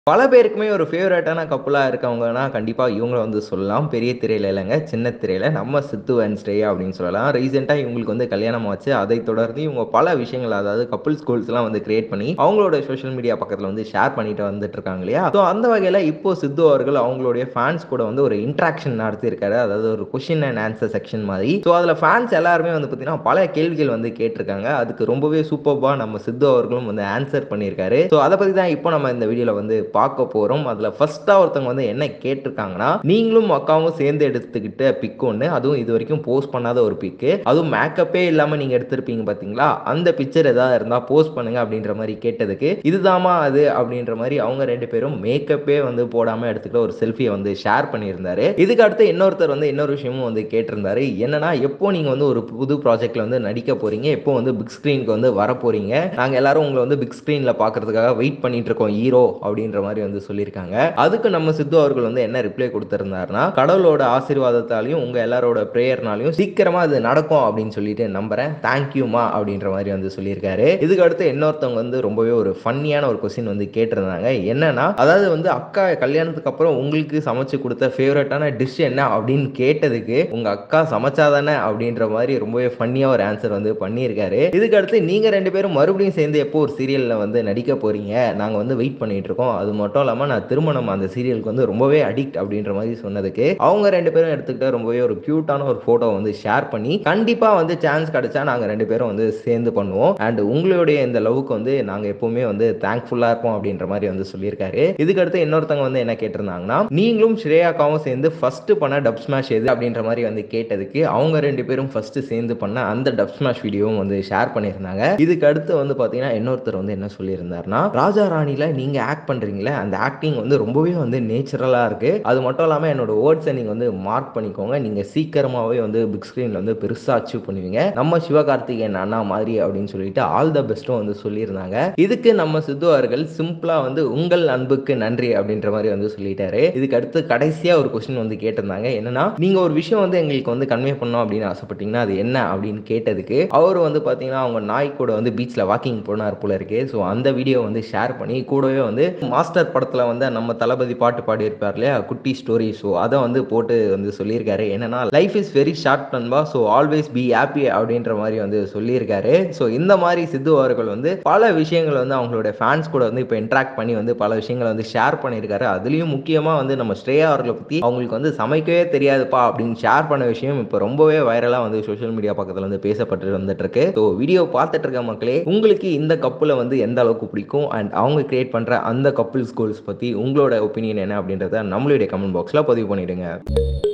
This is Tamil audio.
பல பேருக்குமே ஒரு ஃபேவரட்டான கப்புலா இருக்கவங்கன்னா, கண்டிப்பா இவங்கள வந்து சொல்லலாம். பெரிய திரையில இல்லங்க, சின்ன திரையில நம்ம சித்து அண்ட் ஸ்ரேயா அப்படின்னு சொல்லலாம். ரீசென்ட்டா இவங்களுக்கு வந்து கல்யாணம் ஆச்சு. அதைத் தொடர்ந்து இவங்க பல விஷயங்கள் அதாவது கப்பிள்ஸ் கோல்ஸ்லாம் வந்து கிரியேட் பண்ணி, அவங்களோட சோஷியல் மீடியா பக்கத்துல வந்து ஷேர் பண்ணிட்டு வந்துட்டு இருக்காங்க இல்லையா? ஸோ அந்த வகையில இப்போ சித்து அவர்கள் அவங்களுடைய ஃபேன்ஸ் கூட வந்து ஒரு இன்டராக்ஷன் நடத்தியிருக்காரு. அதாவது ஒரு கொஸ்டின் அண்ட் ஆன்சர் செக்ஷன் மாதிரி. ஸோ அதுல ஃபேன்ஸ் எல்லாருமே வந்து பார்த்தீங்கன்னா, பல கேள்விகள் வந்து கேட்டிருக்காங்க. அதுக்கு ரொம்பவே சூப்பர்பா நம்ம சித்து அவர்களும் வந்து ஆன்சர் பண்ணியிருக்காரு. ஸோ அத பத்தி தான் இப்போ நம்ம இந்த வீடியோல வந்து பார்க்க போறோம். அதுல ஃபர்ஸ்ட்டா ஒருத்தவங்க வந்து என்ன கேட்டிருக்காங்கன்னா, நீங்களும் அக்காவும் சேர்ந்து எடுத்துக்கிட்ட பிக் ஒண்ணு. அதுவும் இதுவரைக்கும் போஸ்ட் பண்ணாத ஒரு பிக்கு. அதுவும் மேக்கப்பே இல்லாம நீங்க எடுத்திருப்பீங்க பார்த்தீங்களா? அந்த பிக்சர் ஏதாவது இருந்தா போஸ்ட் பண்ணுங்க அப்படின்ற மாரி கேட்டதுக்கு, இதுதாம்மா அது அப்படின்ற மாரி அவங்க 2 பேரும் மேக்கப்பே வந்து போடாம எடுத்துக்கிட்ட ஒரு செல்ஃபிய வந்து ஷேர் பண்ணியிருந்தாரு. இதுக்கு அடுத்து இன்னொருத்தர் வந்து இன்னொரு விஷயமும் வந்து கேட்டிருந்தாரு. என்னன்னா, எப்போ நீங்க வந்து ஒரு புது ப்ராஜெக்ட்ல வந்து நடிக்க போறீங்க? எப்போ வந்து பிக் ஸ்க்ரீனுக்கு வந்து வரப்போறீங்க? நாங்க எல்லாரும் உங்கள வந்து பிக் ஸ்க்ரீன்ல பார்க்கறதுக்காக வெயிட் பண்ணிட்டு இருக்கோம் ஹீரோ அப்படின்ற மாரி வந்து சொல்லியிருக்காங்க. அதுக்கு நம்ம சித்து அவர்கள் வந்து என்ன ரிப்ளை குடுத்திருந்தாருன்னா, கடவுளோட ஆசீர்வாதத்தாலயும், உங்க எல்லாரோட பிரேயர்னாலயும் சீக்கிரமா அது நடக்கும் அப்படின்னு சொல்லிட்டு நம்புறேன். தேங்க் யூ மா அப்படின்ற மாரி வந்து சொல்லியிருக்காரு. இதுக்கு அடுத்து இன்னொருத்தவங்க வந்து ரொம்பவே ஒரு ஃபன்னியான ஒரு கொஸ்டின் வந்து கேட்டிருந்தாங்க. என்னன்னா, அதாவது வந்து அக்கா கல்யாணத்துக்கு அப்புறம் உங்களுக்கு சமைச்சு குடுத்த ஃபேவரட்டான டிஷ் என்ன அப்படின்னு கேட்டதுக்கு, உங்க அக்கா சமைச்சா தானே அப்படின்ற மாரி ரொம்பவே ஃபன்னியா ஒரு ஆன்சர் வந்து பண்ணியிருக்காரு. இதுக்கு அடுத்து நீங்க 2 பேரும் மறுபடியும் சேர்ந்து எப்போ ஒரு சீரியல்ல வந்து நடிக்க போறீங்க? நாங்க வந்து வெயிட் பண்ணிட்டு இருக்கோம். அது மட்டும் இல்லாம நான் திருமணம் அந்த சீரியலுக்கு வந்து ரொம்பவே அடிக்ட் அப்படின்ற மாரி சொன்னதுக்கு, அவங்க 2 பேரும் எடுத்துக்கிட்ட ரொம்பவே ஒரு கியூட்டான ஒரு ஃபோட்டோ வந்து ஷேர் பண்ணி, கண்டிப்பா வந்து சான்ஸ் கிடைச்சா நாங்க 2 பேரும் வந்து சேர்ந்து பண்ணுவோம். அண்ட் உங்களுடைய இந்த லவ்வுக்கு வந்து நாங்க எப்பவுமே வந்து தேங்க்ஃபுல்லா இருப்போம் அப்படின்ற மாரி வந்து சொல்லியிருக்காரு. இதுக்கு அடுத்து இன்னொருத்தவங்க வந்து என்ன கேட்டிருந்தாங்கன்னா, நீங்களும் ஸ்ரேயா அக்காவும் சேர்ந்து ஃபர்ஸ்ட் பண்ண டப் ஸ்மாஷ் எது? அப்படின்ற மாரி வந்து கேட்டதுக்கு, அவங்க 2 பேரும் ஃபர்ஸ்ட் சேர்ந்து பண்ண அந்த டப் ஸ்மாஷ் வீடியோவும் வந்து ஷேர் பண்ணியிருந்தாங்க. இதுக்கு அடுத்து வந்து பார்த்தீங்கன்னா, இன்னொருத்தர் வந்து என்ன சொல்லியிருந்தாருன்னா, ராஜா ராணில நீங்க ஆக்ட் பண்றீங்கல்ல, அந்த ஆக்டிங் வந்து ரொம்பவே வந்து நேச்சுரலா இருக்கு. அது மட்டும் இல்லாம என்னோட வேர்ட்ஸ நீங்க வந்து மார்க் பண்ணிக்கோங்க. நீங்க சீக்கிரமாவே வந்து பிக் ஸ்க்ரீன்ல வந்து பெருசா அச்சீவ் பண்ணுவீங்க. நம்ம சிவகார்த்திகேயன் அண்ணா மாதிரி அப்படின்னு சொல்லிட்டு ஆல் த பெஸ்ட்டும் வந்து சொல்லியிருந்தாங்க. இதுக்கு நம்ம சித்து அவர்கள் சிம்பிளா வந்து உங்கள் அன்புக்கு நன்றி அப்படின்ற மாரி வந்து சொல்லிட்டாரு. இதுக்கு அடுத்து கடைசியா ஒரு கொஸ்டின் வந்து கேட்டிருந்தாங்க. என்னன்னா, நீங்க ஒரு விஷயம் வந்து எங்களுக்கு வந்து கன்வே பண்ணணும் அப்படின்னு ஆசைப்பட்டீங்கன்னா, அது என்ன அப்படின்னு கேட்டதுக்கு, அவரு வந்து பார்த்தீங்கன்னா, அவங்க நாய் கூட வந்து பீச்ல வாக்கிங் போனார் போல இருக்கு. ஸோ அந்த வீடியோ வந்து ஷேர் பண்ணி, கூடவே வந்து மாஸ்டர் படத்துல வந்து நம்ம தளபதி பாட்டு பாடியிருப்பார் இல்லையா? குட்டி ஸ்டோரி. ஸோ அத வந்து போட்டு வந்து சொல்லியிருக்காரு. என்னன்னா, லைஃப் இஸ் வெரி ஷார்ட் நண்பா. ஸோ ஆல்வேஸ் பி ஹேப்பி அப்படின்ற மாரி வந்து சொல்லியிருக்காரு. ஸோ இந்த மாரி சித்து அவர்கள் வந்து பல விஷயங்கள் வந்து அவங்களுடைய ஃபேன்ஸ் கூட வந்து இப்ப இன்டராக்ட் பண்ணி வந்து பல விஷயங்கள வந்து ஷேர் பண்ணியிருக்காரு. அதுலயும் முக்கியமா வந்து நம்ம ஸ்ரேயா அவர்கள பத்தி அவங்களுக்கு வந்து சமைக்கவே தெரியாதுப்பா அப்படின்னு ஷேர் பண்ண விஷயம் இப்ப ரொம்பவே வைரலா வந்து சோஷியல் மீடியா பக்கத்துல வந்து பேசப்பட்டு வந்துட்டு இருக்கு. ஸோ வீடியோ பார்த்துட்டு இருக்க மக்களே, உங்களுக்கு இந்த கப்புல வந்து எந்த அளவுக்கு பிடிக்கும்? அண்ட் அவங்க கிரியேட் பண்ற அந்த கப்பிள்ஸ் கோல்ஸ் பத்தி உங்களோட ஒப்பீனியன் என்ன அப்படின்றத நம்மளுடைய கமெண்ட் பாக்ஸ்ல பதிவு பண்ணிடுங்க.